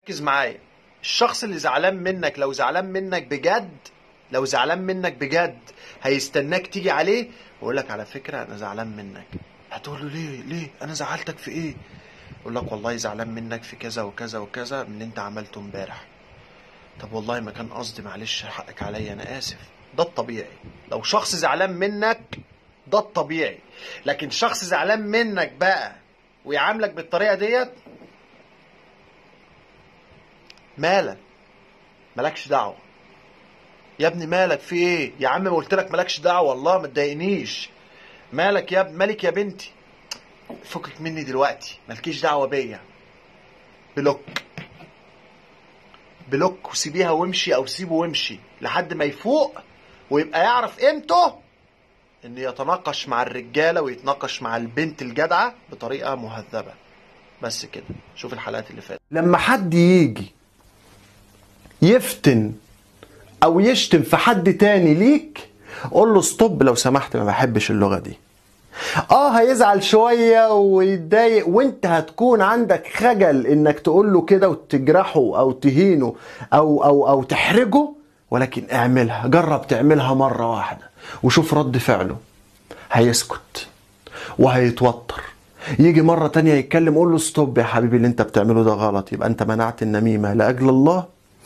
ركز معايا الشخص اللي زعلان منك لو زعلان منك بجد لو زعلان منك بجد هيستناك تيجي عليه ويقول لك على فكره انا زعلان منك هتقول له ليه ليه انا زعلتك في ايه يقول لك والله زعلان منك في كذا وكذا وكذا من اللي انت عملته امبارح طب والله ما كان قصدي معلش حقك عليا انا اسف ده الطبيعي لو شخص زعلان منك ده الطبيعي لكن شخص زعلان منك بقى ويعاملك بالطريقه ديت مالك مالكش دعوه يا ابني مالك في ايه يا عم ما قلت لك مالكش دعوه والله ما تضايقنيش مالك يا اب- مالك يا بنتي فكك مني دلوقتي مالكيش دعوه بيا بلوك بلوك وسيبيها وامشي او سيبه وامشي لحد ما يفوق ويبقى يعرف قيمته ان يتناقش مع الرجاله ويتناقش مع البنت الجدعه بطريقه مهذبه بس كده شوف الحلقات اللي فاتت لما حد يجي يفتن او يشتم في حد تاني ليك قول له ستوب لو سمحت ما بحبش اللغه دي اه هيزعل شويه ويتضايق وانت هتكون عندك خجل انك تقول له كده وتجرحه او تهينه او او او تحرجه ولكن اعملها جرب تعملها مره واحده وشوف رد فعله هيسكت وهيتوتر يجي مرة تانية يتكلم قول له ستوب يا حبيبي اللي انت بتعمله ده غلط يبقى انت منعت النميمة لأجل الله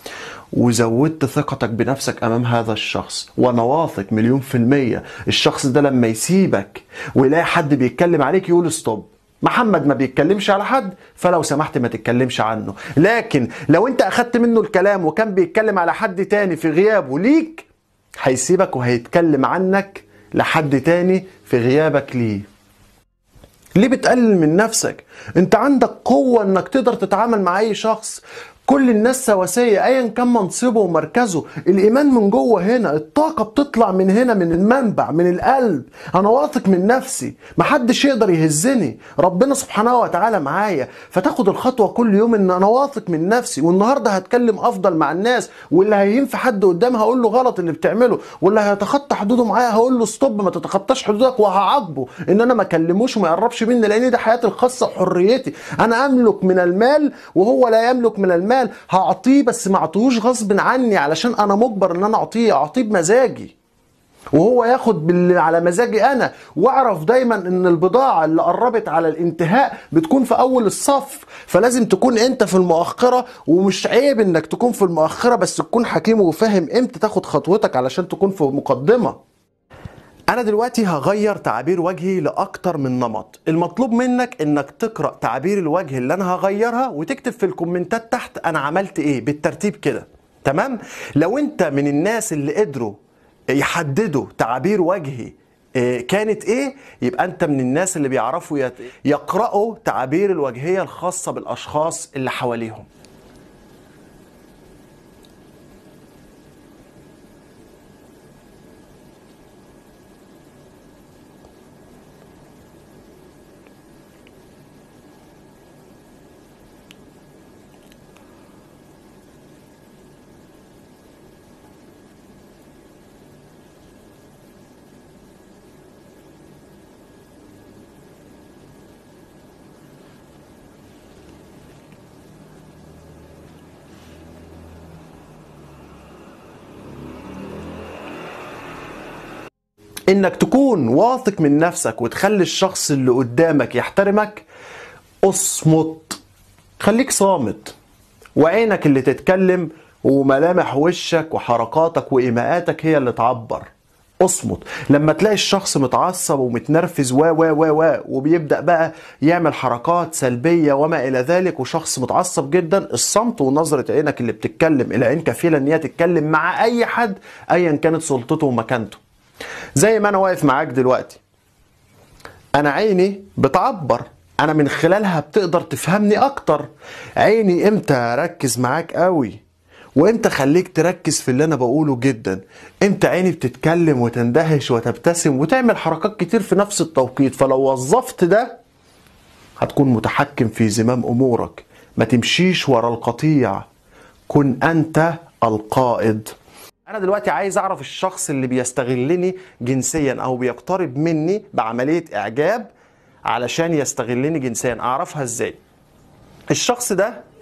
وزودت ثقتك بنفسك امام هذا الشخص وانا واثق مليون في المية الشخص ده لما يسيبك ويلاقي حد بيتكلم عليك يقول ستوب محمد ما بيتكلمش على حد فلو سمحت ما تتكلمش عنه لكن لو انت اخدت منه الكلام وكان بيتكلم على حد تاني في غيابه ليك هيسيبك وهيتكلم عنك لحد تاني في غيابك ليه ليه بتقلل من نفسك انت عندك قوة انك تقدر تتعامل مع اي شخص كل الناس سواسية ايا كان منصبه ومركزه الايمان من جوه هنا الطاقة بتطلع من هنا من المنبع من القلب انا واثق من نفسي محدش يقدر يهزني ربنا سبحانه وتعالى معايا فتاخد الخطوة كل يوم ان انا واثق من نفسي والنهاردة هتكلم افضل مع الناس واللي هيهين في حد قدام هقول له غلط اللي بتعمله واللي هيتخطى حدوده معايا هقول له ستوب ما تتخطاش حدودك وهعاقبه ان انا ما اكلموش وما يقربش مني لان دي حياتي الخاصة وحريتي انا املك من المال وهو لا يملك من المال هعطيه بس ما اعطيهوش غصب عني علشان انا مجبر ان انا اعطيه اعطيه بمزاجي وهو ياخد باللي على مزاجي انا واعرف دايما ان البضاعه اللي قربت على الانتهاء بتكون في اول الصف فلازم تكون انت في المؤخره ومش عيب انك تكون في المؤخره بس تكون حكيم وفاهم امتى تاخد خطوتك علشان تكون في مقدمه انا دلوقتي هغير تعابير وجهي لاكتر من نمط المطلوب منك انك تقرا تعابير الوجه اللي انا هغيرها وتكتب في الكومنتات تحت انا عملت ايه بالترتيب كده تمام لو انت من الناس اللي قدروا يحددوا تعابير وجهي آه، كانت ايه يبقى انت من الناس اللي بيعرفوا يت- يقرأوا تعابير الوجهية الخاصة بالاشخاص اللي حواليهم انك تكون واثق من نفسك وتخلي الشخص اللي قدامك يحترمك اصمت خليك صامت وعينك اللي تتكلم وملامح وشك وحركاتك وايماءاتك هي اللي تعبر اصمت لما تلاقي الشخص متعصب ومتنرفز و و و و وبيبدا بقى يعمل حركات سلبيه وما الى ذلك وشخص متعصب جدا الصمت ونظره عينك اللي بتتكلم العين كفيله ان هي تتكلم مع اي حد ايا كانت سلطته ومكانته زي ما انا واقف معاك دلوقتي انا عيني بتعبر انا من خلالها بتقدر تفهمني اكتر عيني امتى اركز معاك قوي وامتى خليك تركز في اللي انا بقوله جدا امتى عيني بتتكلم وتندهش وتبتسم وتعمل حركات كتير في نفس التوقيت فلو وظفت ده هتكون متحكم في زمام امورك ما تمشيش ورا القطيع كن انت القائد انا دلوقتي عايز اعرف الشخص اللي بيستغلني جنسيا او بيقترب مني بعمليه اعجاب علشان يستغلني جنسيا اعرفها ازاي الشخص ده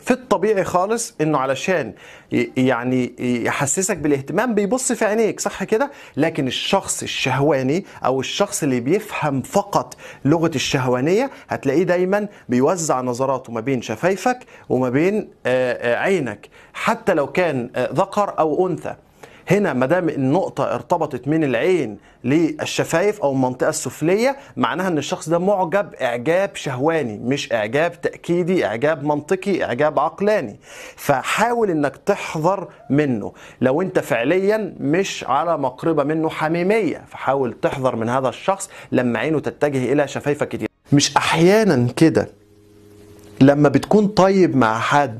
في الطبيعي خالص انه علشان ي- يعني يحسسك بالاهتمام بيبص في عينيك صح كده لكن الشخص الشهواني او الشخص اللي بيفهم فقط لغه الشهوانيه هتلاقيه دايما بيوزع نظراته ما بين شفايفك وما بين آه، آه، عينك حتى لو كان آه، ذكر او انثى هنا ما دام النقطة ارتبطت من العين للشفايف أو المنطقة السفلية معناها إن الشخص ده معجب إعجاب شهواني مش إعجاب تأكيدي إعجاب منطقي إعجاب عقلاني فحاول إنك تحذر منه لو أنت فعليا مش على مقربة منه حميمية فحاول تحذر من هذا الشخص لما عينه تتجه إلى شفايفك كتير مش أحيانا كده لما بتكون طيب مع حد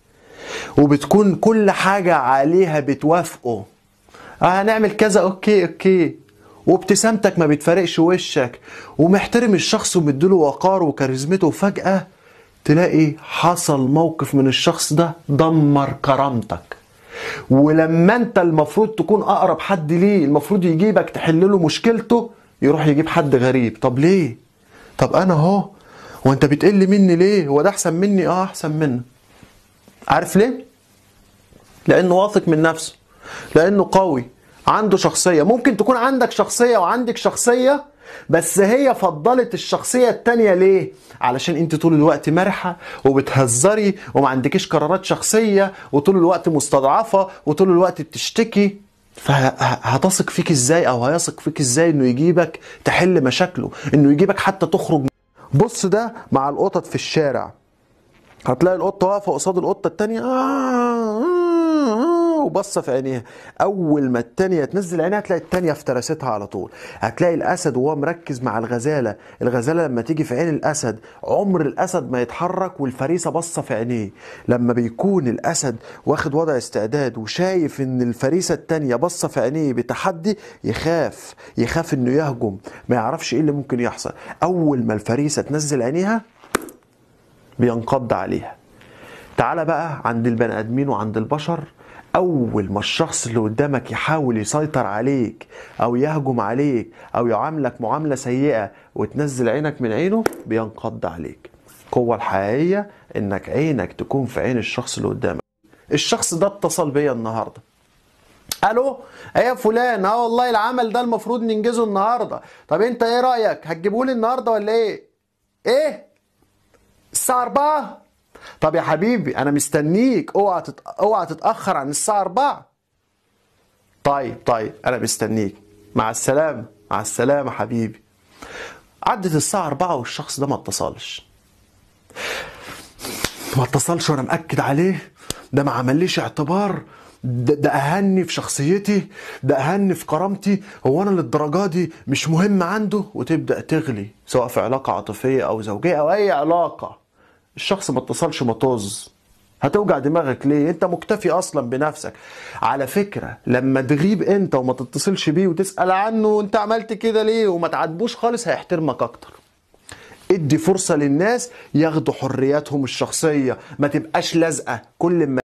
وبتكون كل حاجة عليها بتوافقه آه هنعمل كذا اوكي اوكي وابتسامتك ما بتفارقش وشك ومحترم الشخص ومديله وقار وكاريزمته وفجأة تلاقي حصل موقف من الشخص ده دمر كرامتك ولما انت المفروض تكون اقرب حد ليه المفروض يجيبك تحل له مشكلته يروح يجيب حد غريب طب ليه طب انا اهو وانت بتقل مني ليه هو ده احسن مني اه احسن منك عارف ليه لانه واثق من نفسه لانه قوي عنده شخصيه ممكن تكون عندك شخصيه وعندك شخصيه بس هي فضلت الشخصيه التانية ليه علشان انت طول الوقت مرحه وبتهزري وما عندكيش قرارات شخصيه وطول الوقت مستضعفه وطول الوقت بتشتكي فهتثق فيك ازاي او هيثق فيك ازاي انه يجيبك تحل مشاكله انه يجيبك حتى تخرج بص ده مع القطط في الشارع هتلاقي القطه واقفه قصاد القطه التانية آه، آه، آه، وبصه في عينيها اول ما التانية تنزل عينيها هتلاقي التانية افترستها على طول هتلاقي الاسد وهو مركز مع الغزاله الغزاله لما تيجي في عين الاسد عمر الاسد ما يتحرك والفريسه باصه في عينيه لما بيكون الاسد واخد وضع استعداد وشايف ان الفريسه التانية باصه في عينيه بتحدي يخاف يخاف انه يهجم ما يعرفش ايه اللي ممكن يحصل اول ما الفريسه تنزل عينيها بينقض عليها تعال بقى عند البني ادمين وعند البشر اول ما الشخص اللي قدامك يحاول يسيطر عليك او يهجم عليك او يعاملك معامله سيئه وتنزل عينك من عينه بينقض عليك القوه الحقيقيه انك عينك تكون في عين الشخص اللي قدامك الشخص ده اتصل بيا النهارده الو ايه يا فلان اه والله العمل ده المفروض ننجزه النهارده طب انت ايه رايك هتجيبهولي النهارده ولا ايه ايه الساعة 4 طب يا حبيبي أنا مستنيك أوعى تت... أوعى تتأخر عن الساعة 4 طيب طيب أنا مستنيك مع السلامة مع السلامة حبيبي عدت الساعة 4 والشخص ده ما اتصلش ما اتصلش وأنا مأكد عليه ده ما عمليش اعتبار ده, ده أهني في شخصيتي ده أهني في كرامتي هو أنا للدرجة دي مش مهم عنده وتبدأ تغلي سواء في علاقة عاطفية أو زوجية أو أي علاقة الشخص ما اتصلش ما طز هتوجع دماغك ليه انت مكتفي اصلا بنفسك على فكرة لما تغيب انت وما تتصلش بيه وتسأل عنه وانت عملت كده ليه وما تعاتبوش خالص هيحترمك اكتر ادي فرصة للناس ياخدوا حرياتهم الشخصية ما تبقاش لازقة كل ما